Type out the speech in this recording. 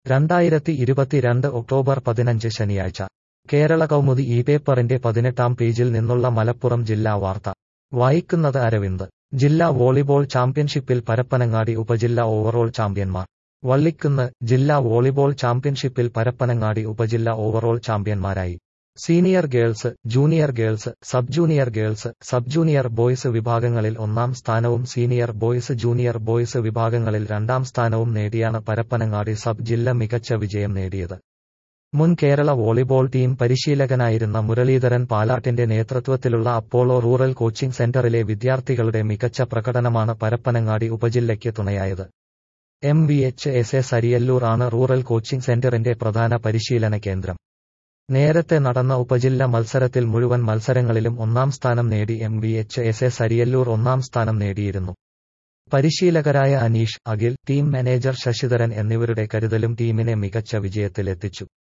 രണ്ടായിരത്തി ഇരുപത്തിരണ്ട് ഒക്ടോബർ പതിനഞ്ച് ശനിയാഴ്ച കേരള കൗമുദി ഈ പേപ്പറിന്റെ പതിനെട്ടാം പേജിൽ നിന്നുള്ള മലപ്പുറം ജില്ലാ വാർത്ത വായിക്കുന്നത് അരവിന്ദ് ജില്ലാ വോളിബോൾ ചാമ്പ്യൻഷിപ്പിൽ പരപ്പനങ്ങാടി ഉപജില്ല ഓവറോൾ ചാമ്പ്യന്മാർ വള്ളിക്കുന്ന് ജില്ലാ വോളിബോൾ ചാമ്പ്യൻഷിപ്പിൽ പരപ്പനങ്ങാടി ഉപജില്ല ഓവറോൾ ചാമ്പ്യന്മാരായി senior girls junior girls sub junior girls sub junior boys വിഭാഗങ്ങളിൽ ഒന്നാം സ്ഥാനവും സീനിയർ ബോയ്സ് ജൂനിയർ ബോയ്സ് വിഭാഗങ്ങളിൽ രണ്ടാം സ്ഥാനവും നേടിയാണ് പരപ്പനങ്ങാടി സബ് ജില്ല മികച്ച വിജയം നേടിയത് മുൻ കേരള വോളിബോൾ ടീം പരിശീലകനായിരുന്ന മുരളീധരൻ പാലാട്ടിന്റെ നേതൃത്വത്തിലുള്ള അപ്പോളോ റൂറൽ കോച്ചിംഗ് സെന്ററിലെ വിദ്യാർത്ഥികളുടെ മികച്ച പ്രകടനമാണ് പരപ്പനങ്ങാടി ഉപജില്ലയ്ക്ക് തുണയായത് M V H S S Ariyallur ആണ് റൂറൽ കോച്ചിംഗ് സെന്ററിന്റെ പ്രധാന പരിശീലന കേന്ദ്രം നേരത്തെ നടന്ന ഉപജില്ല മത്സരത്തിൽ മുഴുവൻ മത്സരങ്ങളിലും ഒന്നാം സ്ഥാനം നേടി M V H S S Ariyallur ഒന്നാം സ്ഥാനം നേടിയിരുന്നു പരിശീലകരായ അനീഷ് അഖിൽ ടീം മാനേജർ ശശിധരൻ എന്നിവരുടെ കരുതലും ടീമിനെ മികച്ച വിജയത്തിലെത്തിച്ചു